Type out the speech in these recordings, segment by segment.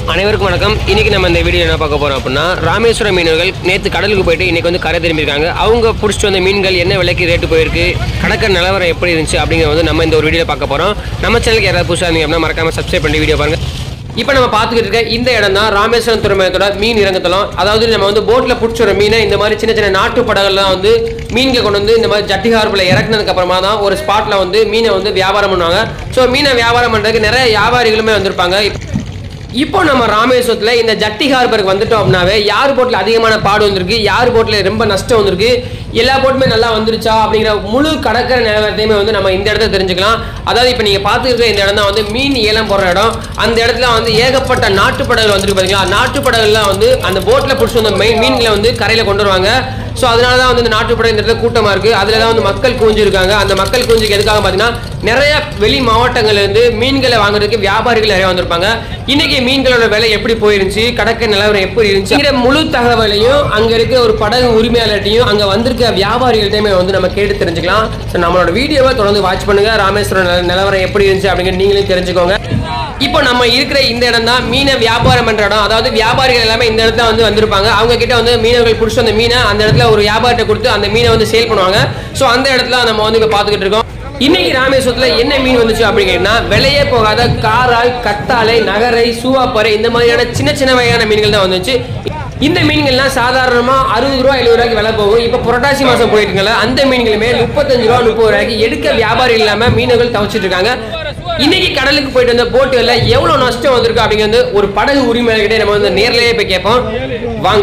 அனைவருக்கும் வணக்கம் இன்னைக்கு நம்ம இந்த வீடியோ என்ன பார்க்க போறோம் அப்படின்னா ராமேஸ்வரம் மீனவர்கள் நேற்று கடலுக்கு போயிட்டு இன்னைக்கு வந்து கரை திரும்பியிருக்காங்க அவங்க பிடிச்சிட்டு வந்த மீன்கள் என்ன விலைக்கு ரேட்டு போயிருக்கு கடற்கரை நிலவரம் எப்படி இருந்துச்சு அப்படிங்கிறத வந்து நம்ம இந்த ஒரு வீடியோ பார்க்க போறோம் நம்ம சேனலுக்கு யாராவது புதுசாக இருந்தீங்க அப்படின்னா மறக்காம சப்ஸ்கிரைப் பண்ணி வீடியோ பாருங்க இப்போ நம்ம பார்த்துக்கிட்டு இருக்க இந்த இடம் தான் ராமேஸ்வரம் துறைமுகத்தோட மீன் இறங்குத்தலம் அதாவது நம்ம வந்து போட்டில் பிடிச்ச ஒரு மீனை இந்த மாதிரி சின்ன சின்ன நாட்டு படகள்லாம் வந்து மீன்கள் கொண்டு வந்து இந்த மாதிரி ஜட்டி ஹார்பில் இறக்குனதுக்கு அப்புறமா தான் ஒரு ஸ்பாட்டில் வந்து மீனை வந்து வியாபாரம் பண்ணுவாங்க ஸோ மீனை வியாபாரம் பண்ணுறதுக்கு நிறைய வியாபாரிகளுமே வந்திருப்பாங்க இப்போ நம்ம ராமேஸ்வரத்துல இந்த ஜட்டி ஹார்பருக்கு வந்துட்டோம் அப்படின்னாவே யார் போட்ல அதிகமான பாடு வந்திருக்கு யார் போட்ல ரொம்ப நஷ்டம் வந்திருக்கு எல்லா போட்டுமே நல்லா வந்துருச்சா அப்படிங்கிற முழு கடற்கரை நிலவரத்தையுமே வந்து நம்ம இந்த இடத்துல தெரிஞ்சுக்கலாம் அதாவது இப்போ நீங்க பார்த்துருக்க இந்த இடம் தான் வந்து மீன் ஏலம் போடுற இடம் அந்த இடத்துல வந்து ஏகப்பட்ட நாட்டு படகுகள் வந்துருக்கு பாத்தீங்களா நாட்டு படகுலாம் வந்து அந்த போட்ல பிடிச்சி வந்த மீன் மீன்களை வந்து கரையில கொண்டு வருவாங்க ஸோ அதனால தான் வந்து இந்த நாட்டுப்படை இந்த இடத்துல கூட்டமாக இருக்குது அதில் தான் வந்து மக்கள் குஞ்சு இருக்காங்க அந்த மக்கள் குஞ்சுக்கு எதுக்காக பார்த்தீங்கன்னா நிறைய வெளி மாவட்டங்கள்ல இருந்து மீன்களை வாங்குறதுக்கு வியாபாரிகள் நிறைய வந்திருப்பாங்க இன்னைக்கு மீன்களோட விலை எப்படி போயிருந்துச்சு கடற்கரை நிலவரம் எப்படி இருந்துச்சு முழு தகவலையும் அங்க இருக்க ஒரு படகு உரிமையாளர்ட்டையும் அங்க வந்திருக்க வியாபாரிகள்ட்டையுமே வந்து நம்ம கேட்டு தெரிஞ்சுக்கலாம் ஸோ நம்மளோட வீடியோவை தொடர்ந்து வாட்ச் பண்ணுங்க ராமேஸ்வரம் நில- நிலவரம் எப்படி இருந்துச்சு அப்படிங்கிறது நீங்களும் தெரிஞ்சுக்கோங்க இப்போ நம்ம இருக்கிற இந்த இடம் தான் மீனை வியாபாரம் பண்ற இடம் அதாவது வியாபாரிகள் எல்லாமே இந்த இடத்துல வந்து வந்திருப்பாங்க அவங்க கிட்ட வந்து மீனவர்கள் பிடிச்ச அந்த மீனை அந்த இடத்துல ஒரு வியாபாரிட்ட கொடுத்து அந்த மீனை வந்து சேல் பண்ணுவாங்க ஸோ அந்த இடத்துல நம்ம வந்து இப்போ பார்த்துக்கிட்டு இருக்கோம் இன்னைக்கு ராமேஸ்வரத்துல என்ன மீன் வந்துச்சு அப்படிங்கன்னா விலையே போகாத காரால் கத்தாழை நகரை சூவாப்பறை இந்த மாதிரியான சின்ன சின்ன வகையான மீன்கள் தான் வந்துச்சு இந்த மீன்கள்லாம் சாதாரணமா அறுபது ரூபா எழுபது ரூபாய்க்கு விலை போகும் இப்போ புரட்டாசி மாசம் போயிட்டுங்களா அந்த மீன்களுமே முப்பத்தஞ்சு ரூபா முப்பது ரூபாய்க்கு எடுக்க வியாபாரி இல்லாம மீனவர்கள் தவிச்சிட்டு இருக்காங்க இன்னைக்கு கடலுக்கு போயிட்டு வந்த போட்டுகள்ல எவ்வளவு நஷ்டம் வந்திருக்கு அப்படிங்கிறது ஒரு படகு உரிமையாளர்கிட்ட நம்ம வந்து நேர்லயே போய் கேட்போம் வாங்க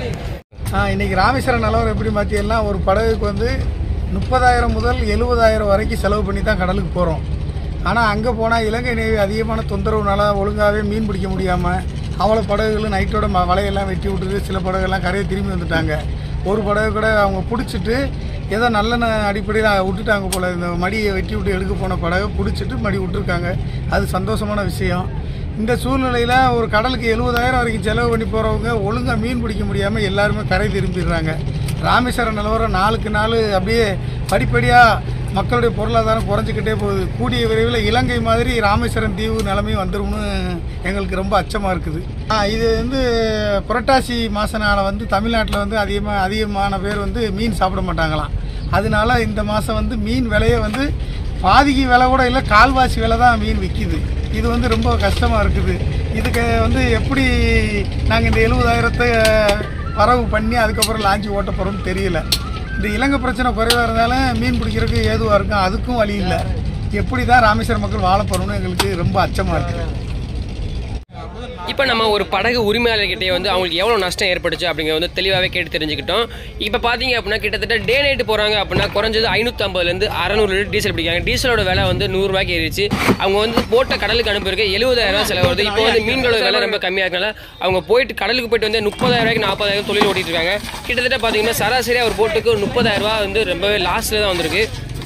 ஆ, இன்னைக்கு ராமேஸ்வரம் நிலவரம் எப்படி பார்த்தீங்கன்னா ஒரு படகுக்கு வந்து முப்பதாயிரம் முதல் எழுபதாயிரம் வரைக்கும் செலவு பண்ணி தான் கடலுக்கு போகிறோம் ஆனால் அங்கே போனால் இலங்கை நேவி அதிகமான தொந்தரவுனால ஒழுங்காகவே மீன் பிடிக்க முடியாமல் அவ்வளோ படகுகளும் நைட்டோட ம வலையெல்லாம் வெட்டி விட்டுட்டு சில படகுலாம் கரையை திரும்பி வந்துட்டாங்க ஒரு படகு கூட அவங்க பிடிச்சிட்டு ஏதோ நல்ல அடிப்படையில் விட்டுட்டாங்க போல் இந்த மடியை வெட்டி விட்டு எடுக்க போன படகை பிடிச்சிட்டு மடி விட்டுருக்காங்க அது சந்தோஷமான விஷயம் இந்த சூழ்நிலையில் ஒரு கடலுக்கு எழுபதாயிரம் வரைக்கும் செலவு பண்ணி போகிறவங்க ஒழுங்காக மீன் பிடிக்க முடியாமல் எல்லாருமே கரை திரும்பிடுறாங்க ராமேஸ்வரம் நிலவரம் நாளுக்கு நாள் அப்படியே படிப்படியாக மக்களுடைய பொருளாதாரம் குறைஞ்சிக்கிட்டே போகுது கூடிய விரைவில் இலங்கை மாதிரி ராமேஸ்வரம் தீவு நிலைமையும் வந்துரும்னு எங்களுக்கு ரொம்ப அச்சமாக இருக்குது ஆ, இது வந்து புரட்டாசி மாசனால வந்து தமிழ்நாட்டில் வந்து அதிகமாக அதிகமான பேர் வந்து மீன் சாப்பிட மாட்டாங்களாம் அதனால இந்த மாதம் வந்து மீன் விலையை வந்து பாதிக்கு விலை கூட இல்லை கால்வாசி விலை தான் மீன் விற்கிது இது வந்து ரொம்ப கஷ்டமாக இருக்குது இதுக்கு வந்து எப்படி நாங்கள் இந்த எழுபதாயிரத்தை வரவு பண்ணி அதுக்கப்புறம் லாஞ்சி ஓட்ட போகிறோம்னு தெரியல இந்த இலங்கை பிரச்சனை குறைவாக இருந்தாலும் மீன் பிடிக்கிறதுக்கு ஏதுவாக இருக்கும் அதுக்கும் வழி இல்லை எப்படி தான் ராமேஸ்வரம் மக்கள் வாழ போகிறோம்னு எங்களுக்கு ரொம்ப அச்சமாக இருக்குது இப்போ நம்ம ஒரு படகு உரிமையாளர்கிட்டே வந்து அவங்களுக்கு எவ்வளோ நஷ்டம் ஏற்பட்டுச்சு அப்படிங்கிறத வந்து தெளிவாகவே கேட்டு தெரிஞ்சுக்கிட்டோம் இப்போ பார்த்தீங்க அப்படின்னா கிட்டத்தட்ட டே நைட்டு போகிறாங்க அப்படின்னா குறைஞ்சது ஐநூற்றம்பதுலேருந்து அறநூறு லிட்டர் டீசல் பிடிக்காங்க டீசலோட விலை வந்து நூறுரூவாய்க்கு ஏறிச்சு அவங்க வந்து போட்ட கடலுக்கு அனுப்பியிருக்க எழுபதாயிரம் ரூபாய் செலவு வருது இப்போ வந்து மீன்களோட விலை ரொம்ப கம்மியாக இருக்கனால அவங்க போயிட்டு கடலுக்கு போயிட்டு வந்து முப்பதாயிரம் ரூபாய்க்கு நாற்பதாயிரம் தொழில் ஓட்டிட்டு இருக்காங்க கிட்டத்தட்ட பார்த்தீங்கன்னா சராசரியாக ஒரு போட்டுக்கு முப்பதாயிரம் ரூபாய் வந்து ரொம்பவே லாஸ்ட்டில் தான் வந்திருக்கு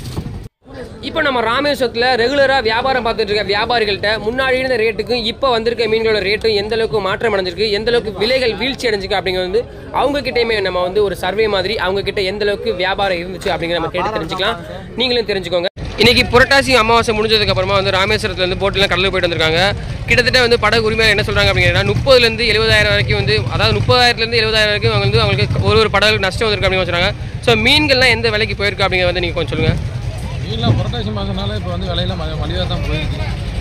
இப்போ நம்ம ராமேஸ்வரத்தில் ரெகுலராக வியாபாரம் பார்த்துட்டு இருக்க வியாபாரிகள்ட்ட முன்னாடி இருந்த ரேட்டுக்கும் இப்போ வந்திருக்க மீன்களோட ரேட்டும் எந்த அளவுக்கு மாற்றம் அடைஞ்சிருக்கு எந்த அளவுக்கு விலைகள் வீழ்ச்சி அடைஞ்சிருக்கு அப்படிங்கிறது வந்து அவங்க கிட்டயுமே நம்ம வந்து ஒரு சர்வே மாதிரி அவங்க கிட்ட எந்த அளவுக்கு வியாபாரம் இருந்துச்சு அப்படிங்கிற நம்ம கேட்டு தெரிஞ்சுக்கலாம் நீங்களும் தெரிஞ்சுக்கோங்க இன்னைக்கு புரட்டாசி அமாவாசை முடிஞ்சதுக்கு அப்புறமா வந்து ராமேஸ்வரத்துல இருந்து போட்டுலாம் கடலுக்கு போயிட்டு வந்திருக்காங்க கிட்டத்தட்ட வந்து படகு உரிமையாளர் என்ன சொல்றாங்க அப்படிங்கன்னா முப்பதுலேருந்து எழுபதாயிரம் வரைக்கும் வந்து அதாவது முப்பதாயிரத்துலேருந்து எழுபதாயிரம் வரைக்கும் அவங்க வந்து அவங்களுக்கு ஒரு ஒரு படகு நஷ்டம் வந்திருக்கு அப்படின்னு சொல்றாங்க ஸோ மீன்கள்லாம் எந்த விலைக்கு போயிருக்கு அப்படிங்கிறத வந்து நீங்கள் கொஞ்சம் சொல்லுங்க மீன்லாம் புரட்டாசி மாதம்னால இப்போ வந்து விலையெல்லாம் ம- மலிவாக தான் போயிருக்கு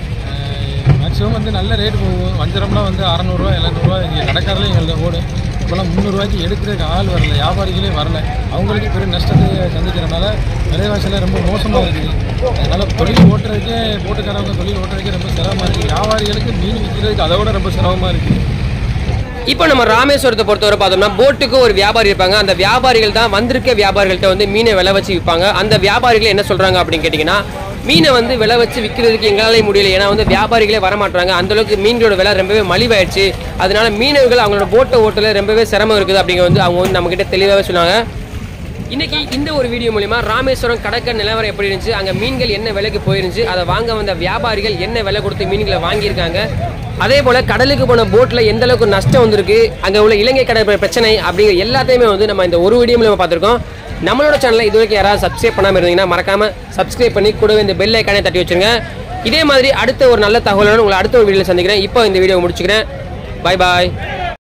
மேக்ஸிமம் வந்து நல்ல ரேட் போகும் வஞ்சரம்லாம் வந்து அறநூறுவா எழுநூறுவா இங்கே கடைக்காரில் எங்களுக்கு ஓடும் இப்போலாம் முந்நூறுவாய்க்கு எடுக்கிறதுக்கு ஆள் வரல வியாபாரிகளே வரல அவங்களுக்கு பெரிய நஷ்டத்தை சந்திக்கிறனால விலைவாசியெல்லாம் ரொம்ப மோசமாக இருக்குது அதனால் தொழில் ஓட்டுறதுக்கே போட்டுக்காரவங்க தொழில் ஓட்டுறதுக்கே ரொம்ப சிரமமாக இருக்குது வியாபாரிகளுக்கு மீன் விற்கிறதுக்கு அதை விட ரொம்ப சிரமமாக இருக்குது இப்போ நம்ம ராமேஸ்வரத்தை பொறுத்தவரை பார்த்தோம்னா போட்டுக்கு ஒரு வியாபாரி இருப்பாங்க அந்த வியாபாரிகள் தான் வந்திருக்க வியாபாரிகள்ட்ட வந்து மீனை விலை வச்சு விற்பாங்க அந்த வியாபாரிகள் என்ன சொல்றாங்க அப்படின்னு கேட்டிங்கன்னா மீனை வந்து விலை வச்சு விற்கிறதுக்கு எங்களாலே முடியல ஏன்னா வந்து வியாபாரிகளே வரமாட்டாங்க அந்த அளவுக்கு மீன்களோட விலை ரொம்பவே மலிவாயிடுச்சு அதனால மீனவர்கள் அவங்களோட போட்டை ஓட்டல ரொம்பவே சிரமம் இருக்குது அப்படிங்க வந்து அவங்க வந்து நம்மக்கிட்ட தெளிவாகவே சொன்னாங்க இன்னைக்கு இந்த ஒரு வீடியோ மூலிமா ராமேஸ்வரம் கடற்கரை நிலவரம் எப்படி இருந்துச்சு அங்கே மீன்கள் என்ன விலைக்கு போயிருந்துச்சு அதை வாங்க வந்த வியாபாரிகள் என்ன விலை கொடுத்து மீன்களை வாங்கியிருக்காங்க அதே போல் கடலுக்கு போன போட்டில் எந்த அளவுக்கு நஷ்டம் வந்திருக்கு அங்கே உள்ள இலங்கை கடற்படை பிரச்சனை அப்படிங்கிற எல்லாத்தையுமே வந்து நம்ம இந்த ஒரு வீடியோ மூலமா பார்த்துருக்கோம் நம்மளோட சேனலை இது வரைக்கும் யாராவது சப்ஸ்கிரைப் பண்ணாமல் இருந்தீங்கன்னா மறக்காமல் சப்ஸ்கிரைப் பண்ணி கூடவே இந்த பெல் ஐக்கானே தட்டி வச்சிருங்க இதே மாதிரி அடுத்த ஒரு நல்ல தகவலோட உங்களை அடுத்த ஒரு வீடியோவில் சந்திக்கிறேன் இப்போ இந்த வீடியோ முடிச்சுக்கிறேன் பாய் பாய்